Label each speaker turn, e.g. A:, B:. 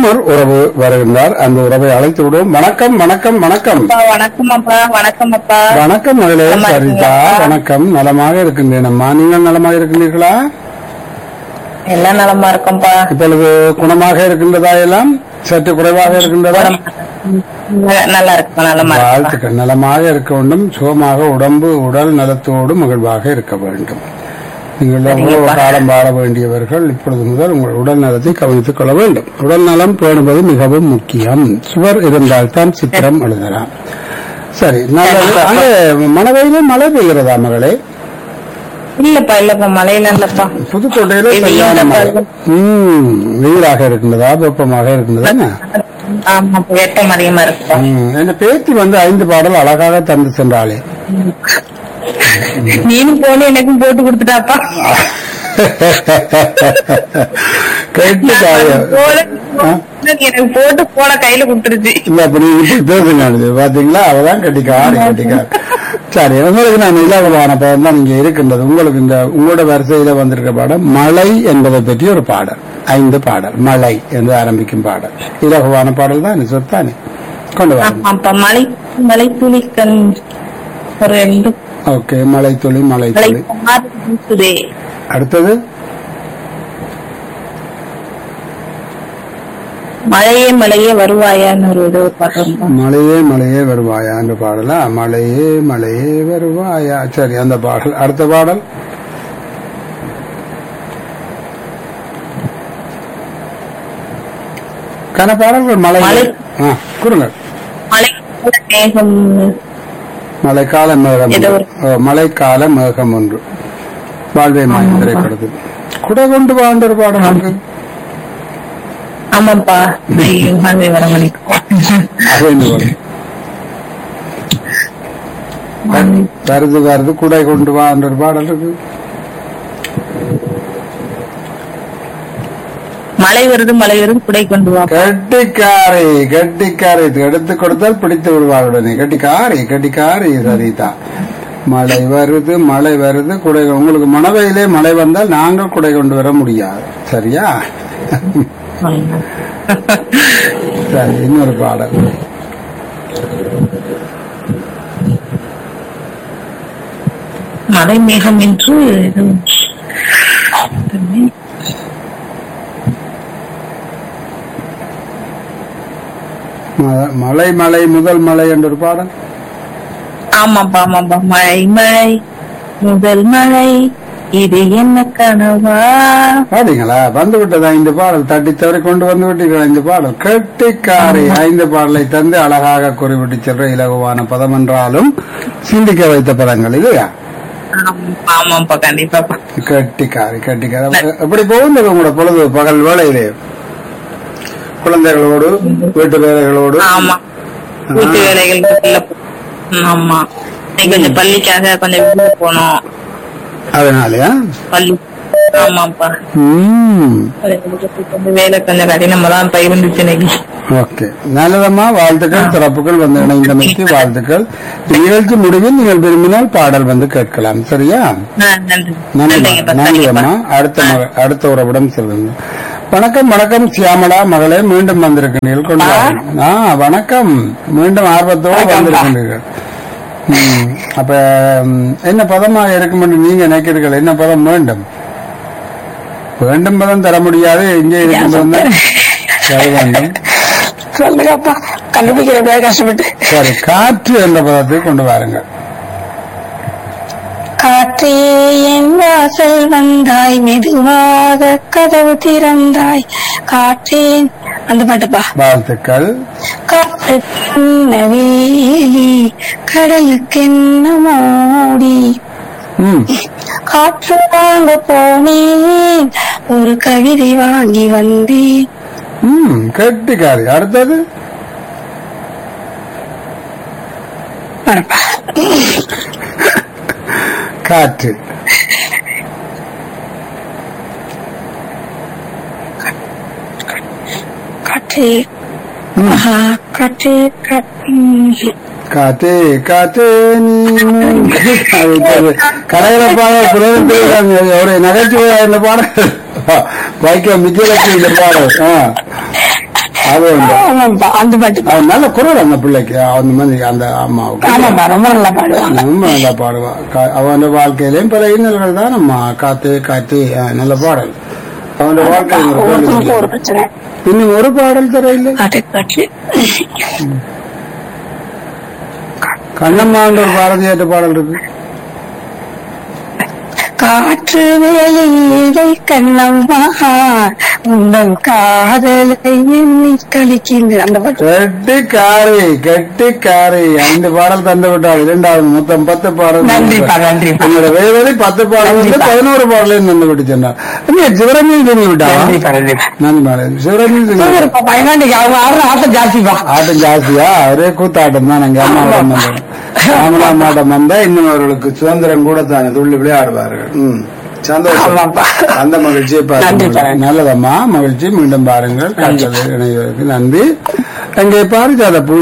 A: இன்னும் உறவு வருகின்றார் அந்த உறவை அழைத்து விடுவோம் வணக்கம் வணக்கம் வணக்கம்
B: அப்பா வணக்கம் அப்பா வணக்கம் அப்பா
A: வணக்கம் மகளே
B: நலமா
A: சரிதா
B: இருக்கீங்களா?
A: வணக்கம் நலமாக இருக்கின்றேன் அம்மா நீங்கள் நலமாக இருக்கின்றீர்களா
B: எல்லாம் நலமா இருக்கோம்ப்பா
A: இப்பொழுது குணமாக இருக்கின்றதா எல்லாம் சற்று குறைவாக இருக்கின்றதா
B: ந- நல்லா இருக்குப்பா நலமா இருக்குப்பா
A: வாழ்த்துக்கள் நலமாக இருக்க வேண்டும் சுகமாக உடம்பு உடல் நலத்தோடு மகிழ்வாக இருக்க வேண்டும் நீங்கள் எவ்வளவு காலம் வாழ வேண்டியவர்கள் இப்பொழுது முதல் உங்கள் உடல் நலத்தை கவனித்துக் கொள்ள வேண்டும் உடல் நலம் பேணுவது மிகவும் முக்கியம் சுவர் இருந்தால்தான் சித்திரம் எழுதலாம் சரி நல்லது அங்கே மனவையிலே மழை பெய்கிறதா மகளே
B: இல்லப்பா இல்லப்பா மழையில இல்லப்பா
A: புதுக்கோட்டையில
B: இது
A: சரியான
B: இந்த
A: மழை
B: பருவம்.
A: ம் வெயிலாக இருக்கின்றதா வெப்பமாக இருக்கின்றதா என்ன?
B: ஆமாப்பா வெட்டம் அதிகமா இருக்குப்பா
A: ம், என் பேத்தி வந்து ஐந்து பாடல் அழகாக தந்து சென்றாளே
B: நீனும் போன எனக்கும் போட்டு கொடுத்துட்டாப்பா
A: கேட்டு காரியம்
B: போல எனக்கு போட்டு போன கையில கொடுத்துருச்சு
A: இல்ல அப்படி இப்படி பேசுங்க அது. பாத்தீங்களா அவதான் கட்டிக்காரு கட்டிக்கார் சரி உங்களுக்கு நான் இலகுவான படம் தான் இங்க இருக்கின்றது உங்களுக்கு இந்த உங்களோட வரிசையில வந்திருக்க பாடம் மலை என்பதை பற்றி ஒரு பாடல் ஐந்து பாடல் மலை என்று ஆரம்பிக்கும் பாடல் இலகுவான பாடல் தான் சொத்தானே கொண்டு வாங்க
B: ஆமாப்பா மலை மலை துளிக்கண் ஒரு ரெண்டு
A: ஓகே மலை துளி மலை
B: மலை
A: துளி
B: மாறி வீசுதே
A: அடுத்தது
B: மழையே மழையே வருவாயான்னு ஒரு இது ஒரு பாட்டு வரும்பா.
A: மலையே மலையே வருவாயா என்ற பாடலா மலையே மலையே வருவாயா சரி அந்த பாடல் அடுத்த பாடல் கன பாடல்கள் மலை
B: மலை.
A: ஆ, கூறுங்க
B: மலை கூட மேகம்
A: மழைக்கால மேகம்
B: ஏதோ
A: ஒன்று.
B: ஒரு-
A: ஓ, மழைக்கால மேகம் ஒன்று வாழ்வை மாயம் திரைப்படத்தில் குடை கொண்டு வாழ்ந்த ஒரு பாடல் இருக்கு
B: ஆமாப்பா ஐயோ, மழை வர மணி
A: அது என்ன பாடல்? வருது வருது குடை கொண்டு வாழ்ந்த ஒரு பாடல் இருக்கு
B: மழை வருது மழை வருது குடை கொண்டு வா
A: கட்டிக்காரி கட்டிக்காரி எடுத்து கொடுத்தால் பிடித்து விடுவாள் உடனே கட்டிக்காரி கட்டிக்காரி சரிதான் மழை வருது மழை வருது குடை உங்களுக்கு மணவையிலே மழை வந்தால் நாங்க குடை கொண்டு வர முடியாது சரியா சரி இன்னொரு பாடல்
B: மழை மேகம் என்று இது
A: ம- மலை மலை முதல் மலை என்ற ஒரு பாடல்
B: ஆமாப்பா ஆமாப்பா மழை மழை முதல் மழை இது என்ன கனவா
A: பாத்தீங்களா வந்து விட்டதா இந்த பாடல் தட்டி தவறி கொண்டு வந்து விட்டீர்களா இந்த பாடல் கெட்டிக்காரி ஐந்து பாடலை தந்து அழகாக குறிப்பிட்டு சென்ற இலகுவான பதம் என்றாலும் சிந்திக்க வைத்த பதங்கள் இல்லையா
B: ஆமா- ஆமாப்பா கண்டிப்பாப்பா
A: கட்டிக்காரி கட்டிக்காரி எப்படி போகுது உங்களோட பொழுது பகல் வேலையிலே குழந்தைகளோடு வீட்டு வேலைகளோடு
B: ஆமா வீட்டு வேலைகள் இருக்குல்ல. ஆமா இன்னைக்கு கொஞ்சம் பள்ளிக்காக கொஞ்சம் வெளியே போனோம்
A: அதனாலயா
B: பள்ளி ஆமாப்பா
A: ம்
B: கொஞ்சம் வேலை கொஞ்சம் கடினமா தான் போய் இருந்துச்சு இன்னைக்கு
A: ஓகே நல்லதம்மா வாழ்த்துக்கள் சிறப்புகள் வந்து இணைந்தமைக்கு வாழ்த்துக்கள் நிகழ்ச்சி முடிவில் நீங்கள் விரும்பினால் பாடல் வந்து கேட்கலாம் சரியா
B: ஆ, நன்றி
A: நன்றி
B: நன்றிங்கப்பா
A: நன்றி
B: சரிங்கப்பா
A: அம்மா அடுத்த மக- அடுத்த உறவிடம் செல்லுங்க வணக்கம் வணக்கம் சியாமலா மகளே மீண்டும் வந்திருக்கிறீர்கள் கொண்டு வாருங்கள். ஆ வணக்கம் மீண்டும் ஆர்வத்தோடு வந்திருக்கின்றீர்கள் ம், அப்ப ம், என்ன பதமாக இருக்கும் என்று நீங்க நினைக்கிறீர்கள் என்ன பதம் வேண்டும் வேண்டும் பதம் தர முடியாது இங்கே இருக்கும் பதம் தான் தர வேண்டும்
B: சொல்லுங்கப்பா கண்டுபிடிக்கிற கஷ்டப்பட்டு
A: சரி காற்று என்ற பதத்தை கொண்டு வாருங்கள்
C: காற்றே என் வாசல் வந்தாய் மெதுவாக கதவு திறந்தாய் காற்றே அந்த பாட்டுப்பா
A: வாழ்த்துக்கள்
C: காற்றுக்கென்ன வேலி கடலுக்கென்ன மோடி
A: ம்
C: காற்று வாங்க போனேன் ஒரு கவிதை வாங்கி வந்தேன்
A: ம் கெட்டிக்காரி அடுத்தது
C: பாருப்பா.
A: காற்று
C: காற்றே ஆஹா, காற்றே கா- ம்.
A: காத்தே காத்தே நீ கலையிலப்பாக புலத்தில் ஒரு நகைச்சுவையா இந்த பாடல் வைக்க மிச்சலட்சுமி இந்த பாடல் ஆ. அது உண்டு.
C: ஆமாப்பா அந்த பாட்டு
A: அது நல்ல குரல் அந்த பிள்ளைக்கு அந்த மாதிரி அந்த அம்மாவுக்கு
C: ஆமாப்பா ரொம்ப நல்லா பாடுவாங்க
A: ரொம்ப நல்லா பாடுவா கா- அவன் வாழ்க்கையிலையும் பல இன்னல்கள் தான் அம்மா காத்து காத்து அஹ், நல்ல பாடல் அவன் வாழ்க்கையில் ஒரு
C: ஒவ்வொருத்தருக்கும்
A: பாடல்
C: ஒரு பிரச்சனை
A: இன்னும் ஒரு பாடல் தெரியல
C: காட்டு காட்டு
A: கண்ணம்மான்ற ஒரு பாரதியாற்ற பாடல் இருக்கு
C: காற்று வேலை கண்ணம்மா உங்கள் காதலை எண்ணி கழிக்கின்ற அந்த பாட்டு
A: கெட்டிக்காரி கெட்டிக்காரி ஐந்து பாடல் தந்து விட்டாள் இரண்டாவது மொத்தம் பத்து பாடல்
C: நன்றிப்பா, நன்றிப்பா.
A: உங்களோட வேதனை பத்து பாடல் வந்து
C: நன்றிப்பா.
A: பதினோரு பாடலையும் தந்து விட்டு சொன்னார் இங்க சிவரஞ்சன் சொல்லி விட்டாவா
C: நன்றிப்பா, நன்றிப்பா.
A: நன்றி மேடம் சிவரஞ்சன் சொல்லி
C: சூப்பர்ப்பா, பயனாண்டிக்கு அவங்க ஆடுற ஆட்டம் ஜாஸ்திப்பா
A: ஆட்டம் ஜாஸ்தியா ஒரே கூத்தாட்டம் தான் நாங்க அம்மாவிடம் வந்தோம் ராமலாம் மாட்டம் வந்தா இன்னும் அவர்களுக்கு சுதந்திரம் கூட தானே துள்ளி விளையாடுவார்கள் ம் சந்தோஷம்
C: ஆமாப்பா.
A: அந்த மகிழ்ச்சியை
C: நன்றி,
A: பார்த்து
C: பாருங்க.
A: நல்லதம்மா மகிழ்ச்சி மீண்டும் பாருங்கள் காற்றலை இணைவதற்கு நன்றி அங்கே பாரிஜாத பூ